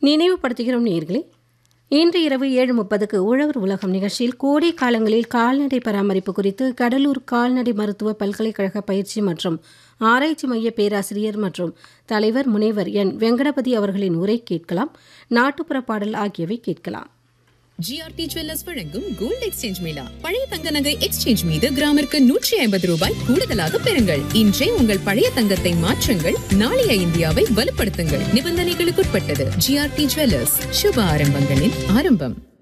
நினைவுபடுத்துகிறோம் நேர்களே இன்று இரவு ஏழு முப்பதுக்கு உழவர் உலகம் நிகழ்ச்சியில் கோடை காலங்களில் கால்நடை பராமரிப்பு குறித்து கடலூர் கால்நடை மருத்துவ பல்கலைக்கழக பயிற்சி மற்றும் ஆராய்ச்சி மைய பேராசிரியர் மற்றும் தலைவர் முனைவர் என் வெங்கடபதி அவர்களின் உரை கேட்கலாம் நாட்டுப்புற பாடல் ஆகியவை கேட்கலாம் ஜிஆர்டி ஜுவல்லர்ஸ் வழங்கும் கோல்ட் எக்ஸ்சேஞ்ச் மேளா பழைய தங்க நகை எக்ஸ்சேஞ்ச் மீது கிராமிற்கு நூற்றி ஐம்பது ரூபாய் கூடுதலாக பெறுங்கள் இன்றே உங்கள் பழைய தங்கத்தை மாற்றுங்கள் நாளைய இந்தியாவை வலுப்படுத்துங்கள் நிபந்தனைகளுக்குட்பட்டது ஜிஆர்டி ஜுவல்லர்ஸ் சுப ஆரம்பங்களின் ஆரம்பம்